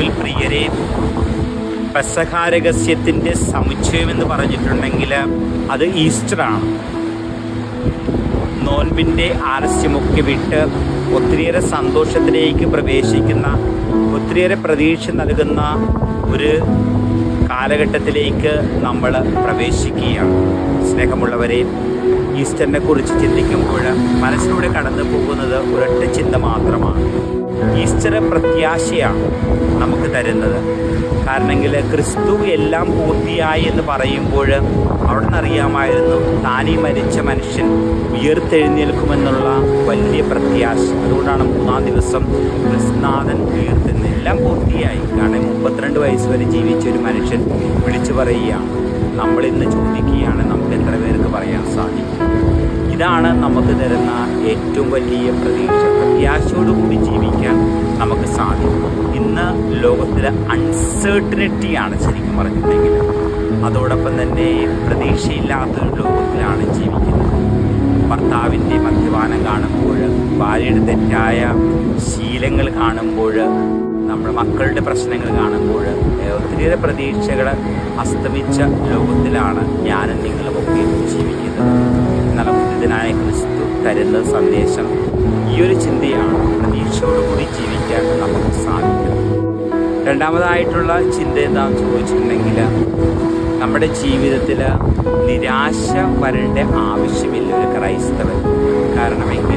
ക്രിസ്തുവിൽ പ്രിയരെ പെസഹാരഹസ്യത്തിൻ്റെ സമുച്ചയം എന്ന് പറഞ്ഞിട്ടുണ്ടെങ്കിൽ അത് ഈസ്റ്ററാണ് നോൻപിൻ്റെ ആലസ്യമൊക്കെ വിട്ട് ഒത്തിരിയേറെ സന്തോഷത്തിലേക്ക് പ്രവേശിക്കുന്ന ഒത്തിരിയേറെ പ്രതീക്ഷ നൽകുന്ന ഒരു കാലഘട്ടത്തിലേക്ക് നമ്മൾ പ്രവേശിക്കുകയാണ് സ്നേഹമുള്ളവരെ ഈസ്റ്ററിനെ കുറിച്ച് ചിന്തിക്കുമ്പോൾ മനസ്സിലൂടെ കടന്നു പോകുന്നത് ഒരൊറ്റ ചിന്ത മാത്രമാണ് ഈസ്റ്റർ പ്രത്യാശയാണ് നമുക്ക് തരുന്നത് കാരണമെങ്കിൽ ക്രിസ്തു എല്ലാം പൂർത്തിയായി എന്ന് പറയുമ്പോൾ അവിടെ നിന്നറിയാമായിരുന്നു താനീ മരിച്ച മനുഷ്യൻ ഉയർത്തെഴുന്നേൽക്കുമെന്നുള്ള വലിയ പ്രത്യാശ അതുകൊണ്ടാണ് മൂന്നാം ദിവസം ക്രിസ്നാഥൻ ഉയർത്തുന്നത് എല്ലാം പൂർത്തിയായി കാരണം മുപ്പത്തിരണ്ട് വയസ്സ് വരെ ജീവിച്ച ഒരു മനുഷ്യൻ വിളിച്ചു പറയുകയാണ് നമ്മൾ ഇന്ന് ചോദിക്കുകയാണ് നമുക്ക് എത്ര പേർക്ക് പറയാൻ സാധിക്കും ഇതാണ് നമുക്ക് തരുന്ന ഏറ്റവും വലിയ പ്രതീക്ഷ പ്രത്യാശയോടുകൂടി ജീവിക്കാൻ നമുക്ക് സാധിക്കും ഇന്ന് ലോകത്തിലെ അൺസേർട്ടനിറ്റിയാണ് ശരിക്കും പറഞ്ഞിട്ടുണ്ടെങ്കിൽ അതോടൊപ്പം തന്നെ പ്രതീക്ഷയില്ലാത്തൊരു ലോകത്തിലാണ് ജീവിക്കുന്നത് ഭർത്താവിൻ്റെ മദ്യപാനം കാണുമ്പോൾ ഭാര്യയുടെ തെറ്റായ ശീലങ്ങൾ കാണുമ്പോൾ നമ്മുടെ മക്കളുടെ പ്രശ്നങ്ങൾ കാണുമ്പോൾ ഒത്തിരിയേറെ പ്രതീക്ഷകൾ അസ്തമിച്ച ലോകത്തിലാണ് ഞാനും നിങ്ങളുമൊക്കെ ജീവിക്കുന്നത് എന്നാൽ ഉദിതനായ ക്രിസ്തു തരുന്ന സന്ദേശം ഈ ഒരു ചിന്തയാണ് പ്രതീക്ഷയോടുകൂടി ജീവിക്കാൻ നമുക്ക് സാധിക്കും രണ്ടാമതായിട്ടുള്ള ചിന്ത എന്താണെന്ന് ചോദിച്ചിട്ടുണ്ടെങ്കിൽ നമ്മുടെ ജീവിതത്തിൽ നിരാശ വരേണ്ട ആവശ്യമില്ല ഒരു ക്രൈസ്തവൻ കാരണമെങ്കിൽ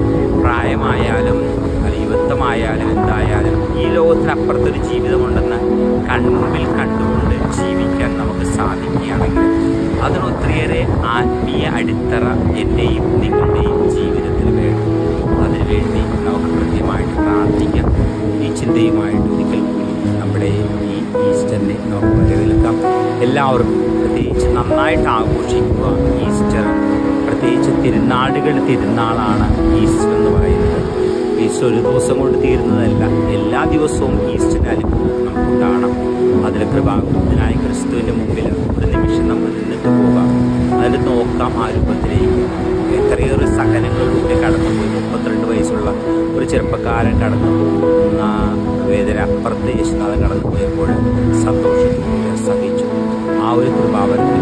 പ്രായമായാലും അല്ലെങ്കിൽ യുവത്വമായാലും എന്തായാലും ഈ ലോകത്തിനപ്പുറത്തൊരു ജീവിതമുണ്ടെന്ന് കൺമുമ്പിൽ കണ്ടുകൊണ്ട് ജീവിക്കാൻ നമുക്ക് സാധിക്കുകയാണെങ്കിൽ അതിന് ഒത്തിരിയേറെ ആത്മീയ അടിത്തറ എൻ്റെയും നിങ്ങളുടെയും ജീവിതത്തിൽ വേണം അതിനുവേണ്ടി നമുക്ക് കൃത്യമായിട്ട് പ്രാർത്ഥിക്കാം ഈ ചിന്തയുമായിട്ട് ഒരിക്കൽ കൂടി നമ്മുടെ ഈ ഈസ്റ്ററിനെ നമുക്ക് വരവേൽക്കാം എല്ലാവർക്കും പ്രത്യേകിച്ച് നന്നായിട്ട് ആഘോഷിക്കുക ഈസ്റ്റർ പ്രത്യേകിച്ച് തിരുനാടുകൾ തിരുനാളാണ് ഈസ്റ്റർ എന്ന് പറയുന്നത് ഈസ്റ്റർ ഒരു ദിവസം കൊണ്ട് തീരുന്നതല്ല എല്ലാ ദിവസവും ഈസ്റ്ററിന് അനുഭവം നമുക്കുണ്ടാകണം അതിൽ കൃപാകൃതനായ ക്രിസ്തുവിൻ്റെ മുമ്പിൽ ഒരു നിമിഷം നമ്മൾ നിന്നിട്ട് പോകാം അതിൽ നോക്കാം ആ രൂപത്തിലേക്ക് എത്രയേറെ സഹനങ്ങളിലൂടെ കടന്നുപോയി മുപ്പത്തിരണ്ട് വയസ്സുള്ള ഒരു ചെറുപ്പക്കാരൻ കടന്നു പോകുന്ന വേദന അപ്പുറത്ത് യേശുനാഥൻ കടന്നു പോയപ്പോൾ സന്തോഷത്തിലൂടെ സഹിച്ചു ആ ഒരു കൃപാവൻ